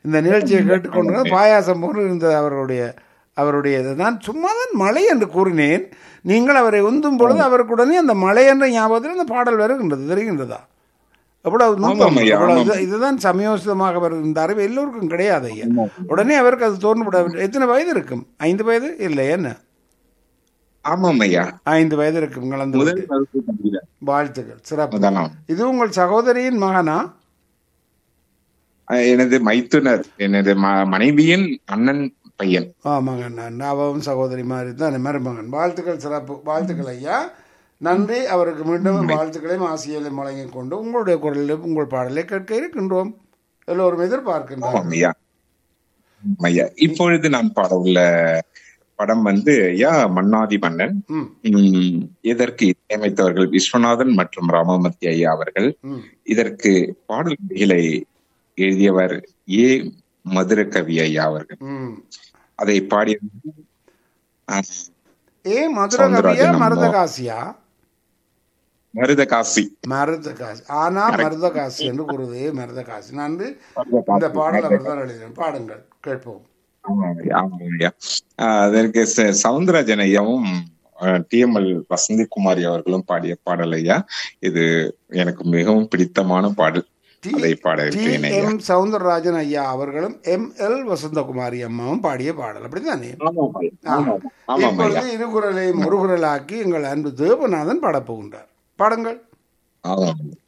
இந்த நிகழ்ச்சியை கேட்டுக்கொண்டு பாயாசம் போன்று இருந்தது அவருடைய அவருடைய இதுதான் சும்மா தான் மழை என்று கூறினேன் நீங்கள் அவரை உந்தும் பொழுது அவருக்குடனே அந்த மழை என்ற ஞாபகத்தில் அந்த பாடல் வருகின்றது தெரிகின்றதா எவ்வளவு நுட்பம், ஆமாம் ஐயா, எவ்வளவு ஆமாம். இது- இதுதான் சமயோசிதமாக வருகின்ற அறிவு எல்லோருக்கும் கிடையாது ஐயா உடனே அவருக்கு அது தோன்றுபட எத்தனை வயது இருக்கும் ஐந்து வயது இல்லை என்ன ஆமாம் ஐயா ஐந்து வயது இருக்கும் கலந்து முதல் விட்டு. வகுப்பு படிக்கிறேன். வாழ்த்துக்கள் சிறப்பு முதலாம் இது உங்கள் சகோதரியின் மகனா அஹ் எனது மைத்துனர் எனது ம- மனைவியின் அண்ணன் பையன் ஆ மகன் நான் அவவும் சகோதரி மாதிரி தான் மருமகன் வாழ்த்துக்கள் சிறப்பு வாழ்த்துக்கள் ஐயா நன்றி அவருக்கு மீண்டும் வாழ்த்துக்களையும் ஆசிரியர்களையும் வழங்கிக் கொண்டு உங்களுடைய குரலில் உங்கள் பாடலை கேட்க இருக்கின்றோம் எல்லோரும் எதிர்பார்க்கின்றோம் ஆமாம் ஐயா ஆமாம் ஐயா இப்பொழுது நான் பாட உள்ள படம் வந்து ஐயா மன்னாதி மன்னன் ம் உம், இதற்கு இசையமைத்தவர்கள் விஸ்வநாதன் மற்றும் ராமமூர்த்தி ஐயா அவர்கள் ம் இதற்கு பாடல் வரிகளை எழுதியவர் ஏ மதுரகவி ஐயா அவர்கள் ம் அதை பாடிய அஹ், ஏ மதுரகவியா சௌந்தரராஜன் அம்மா. மருதகாசியா மருதகாசி மருதகாசி ஆனா மருதகாசி என்று கூறுது ஏ மருதகாசி நன்றி இந்த பாடல் அவர் தான் எழுதினார் பாடுங்கள் கேட்போம் ஆமாம் ஐயா, ஆமாம் ஐயா. அஹ், அதற்கு ச- சவுந்தரராஜன் ஐயாவும் டிஎம்எல் வசந்தி குமாரி அவர்களும் பாடிய பாடல் ஐயா இது எனக்கு மிகவும் பிடித்தமான பாடல் டி- அதை பாட டி இருக்கிறேன் ஐயா எம் சவுந்தரராஜன் ஐயா அவர்களும் எம் எல் வசந்தகுமாரி அம்மாவும் பாடிய பாடல் அப்படித்தானே ஆமாம் ஐயா. ஆமாம் ஆமாம் ஐயா இப்பொழுது இரு குரலையும் ஒரு குரலாக்கி எங்கள் அன்பு தேவநாதன் பாடப்போகின்றார் பாடுங்கள் ஆமாம்